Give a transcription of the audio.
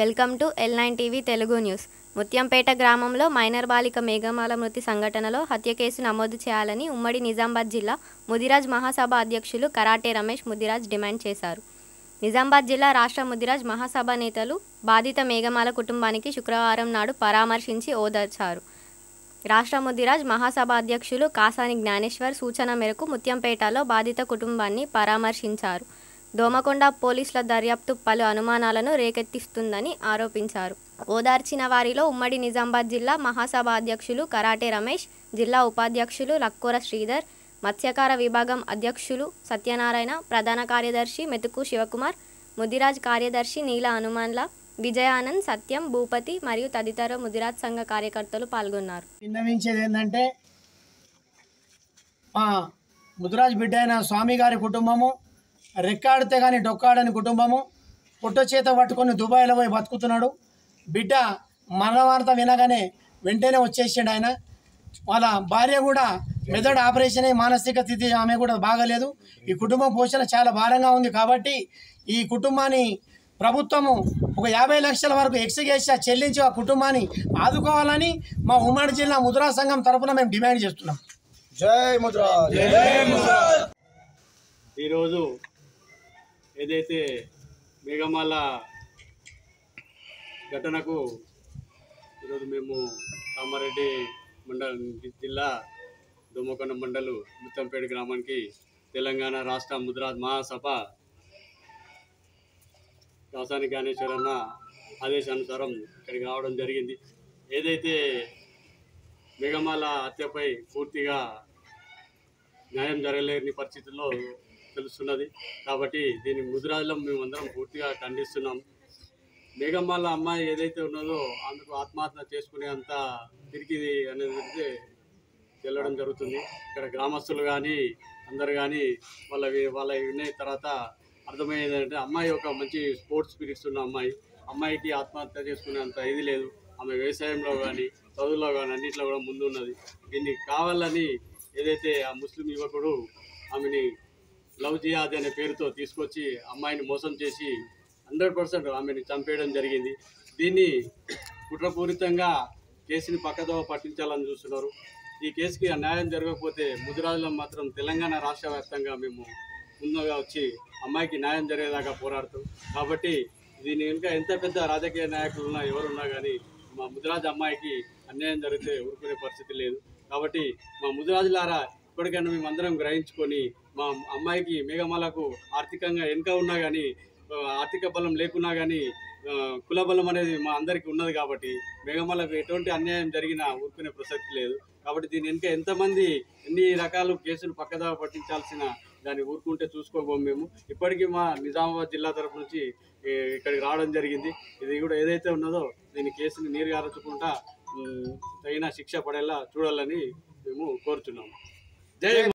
welcome to L nine TV Telugu news Muthyampeta గ్రామంలో minor బాలిక మేఘమాల మృతి సంఘటనలో హత్య కేసు నమోదు చేయాలని ఉమ్మడి నిజామాబాద్ జిల్లా ముదిరాజ్ మహాసభ అధ్యక్షులు కరాటే రమేష్ ముదిరాజ్ డిమాండ్ చేశారు నిజామాబాద్ జిల్లా రాష్ట్ర ముదిరాజ్ మహాసభ నేతలు బాధిత మేఘమాల కుటుంబానికి శుక్రవారం నాడు పరామర్శించి ఓదార్చారు రాష్ట్ర ముదిరాజ్ మహాసభ అధ్యక్షులు కాసాని జ్ఞానేశ్వర్ సూచన మేరకు ముత్యంపేటలో బాధిత కుటుంబాన్ని పరామర్శించారు దోమకొండ పోలీసుల దర్యాప్తు పలు అనుమానాలను రేకెత్తిస్తుందని ఆరోపించారు ఓదార్చిన వారిలో ఉమ్మడి నిజామాబాద్ జిల్లా మహాసభ అధ్యక్షులు కరాటే రమేష్ జిల్లా ఉపాధ్యక్షులు లక్కూర శ్రీధర్ మత్స్యకార విభాగం అధ్యక్షులు సత్యనారాయణ ప్రధాన కార్యదర్శి మెతుకు శివకుమార్ ముదిరాజ్ కార్యదర్శి నీల హనుమాన్ల విజయానంద్ సత్యం భూపతి మరియు తదితర ముదిరాజ్ సంఘ కార్యకర్తలు పాల్గొన్నారు విన్నవించేది ఏంటంటే మా ముదురాజ్ బిడ్డ అయిన స్వామి గారి కుటుంబము రెక్కాడితే కానీ డొక్కాడని కుటుంబము పుట్ట చేత పట్టుకొని దుబాయ్లో పోయి బతుకుతున్నాడు బిడ్డ మరణ వార్త వినగానే వెంటనే వచ్చేసిండు ఆయన వాళ్ళ భార్య కూడా మెదడు ఆపరేషన్ అయ్యి మానసిక స్థితి ఆమె కూడా బాగలేదు ఈ కుటుంబం పోషణ చాలా భారంగా ఉంది కాబట్టి ఈ కుటుంబాన్ని ప్రభుత్వము ఒక యాభై లక్షల వరకు ఎక్స్గేషా చెల్లించి ఆ కుటుంబాన్ని ఆదుకోవాలని మా ఉమ్మడి జిల్లా ముద్రా సంఘం తరపున మేము డిమాండ్ చేస్తున్నాం జై ముద్రా ఈరోజు ఏదైతే మేఘమాల ఘటనకు ఈరోజు మేము కామారెడ్డి మండలం జిల్లా దోమకొండ మండలు ముత్తంపేట గ్రామానికి తెలంగాణ రాష్ట్ర ముద్రాజ్ మహాసభ కాసాని జ్ఞానేశ్వరన్న ఆదేశానుసారం ఇక్కడికి రావడం జరిగింది ఏదైతే మేఘమాల హత్యపై పూర్తిగా న్యాయం జరగలేని పరిస్థితుల్లో తెలుస్తున్నది కాబట్టి దీని ముదిరాజులో మేమందరం పూర్తిగా ఖండిస్తున్నాం మేఘమ్మాల అమ్మాయి ఏదైతే ఉన్నదో అందుకు ఆత్మహత్య చేసుకునే అంత తిరిగి అనేది అయితే వెళ్ళడం జరుగుతుంది ఇక్కడ గ్రామస్తులు కానీ అందరు కానీ వాళ్ళ వి- వాళ్ళ విన్న తర్వాత అర్థమయ్యేది అంటే అమ్మాయి ఒక మంచి స్పోర్ట్స్ స్పిరిట్స్ ఉన్న అమ్మాయి అమ్మాయికి ఆత్మహత్య చేసుకునే అంత ఇది లేదు ఆమె వ్యవసాయంలో కానీ చదువులో కానీ అన్నింటిలో కూడా ముందు ఉన్నది దీన్ని కావాలని ఏదైతే ఆ ముస్లిం యువకుడు ఆమెని లవ్ జిహాద్ అనే పేరుతో తీసుకొచ్చి అమ్మాయిని మోసం చేసి హండ్రెడ్ పర్సెంట్ ఆమెని చంపేయడం జరిగింది దీన్ని కుట్రపూరితంగా కేసుని పక్కదో పట్టించాలని చూస్తున్నారు ఈ కేసుకి న్యాయం జరగకపోతే ముదిరాజులో మాత్రం తెలంగాణ రాష్ట్ర వ్యాప్తంగా మేము ముందుగా వచ్చి అమ్మాయికి న్యాయం జరిగేదాకా పోరాడుతాం కాబట్టి దీని ఇంకా ఎంత పెద్ద రాజకీయ నాయకులు ఉన్నా ఎవరున్నా కానీ మా ముదిరాజు అమ్మాయికి అన్యాయం జరిగితే ఊరుకునే పరిస్థితి లేదు కాబట్టి మా ముదిరాజులారా ఇప్పటికైనా మేము అందరం గ్రహించుకొని మా అమ్మాయికి మేఘమాలకు ఆర్థికంగా వెనుక ఉన్నా కానీ ఆ, ఆర్థిక బలం లేకున్నా కానీ ఆ, కుల బలం అనేది మా అందరికీ ఉన్నది కాబట్టి మేఘమాలకు ఎటువంటి అన్యాయం జరిగినా ఊరుకునే ప్రసక్తి లేదు కాబట్టి దీని వెనుక ఎంతమంది ఎన్ని రకాలు కేసులు పక్కదా పట్టించాల్సిన దాన్ని ఊరుకుంటే చూసుకోబోం మేము ఇప్పటికీ మా నిజామాబాద్ జిల్లా తరపు నుంచి ఈ, ఇక్కడికి రావడం జరిగింది ఇది కూడా ఏదైతే ఉన్నదో దీని కేసుని నీరు గారచుకుంటా ఉమ్, తగిన శిక్ష పడేలా చూడాలని మేము కోరుతున్నాము జై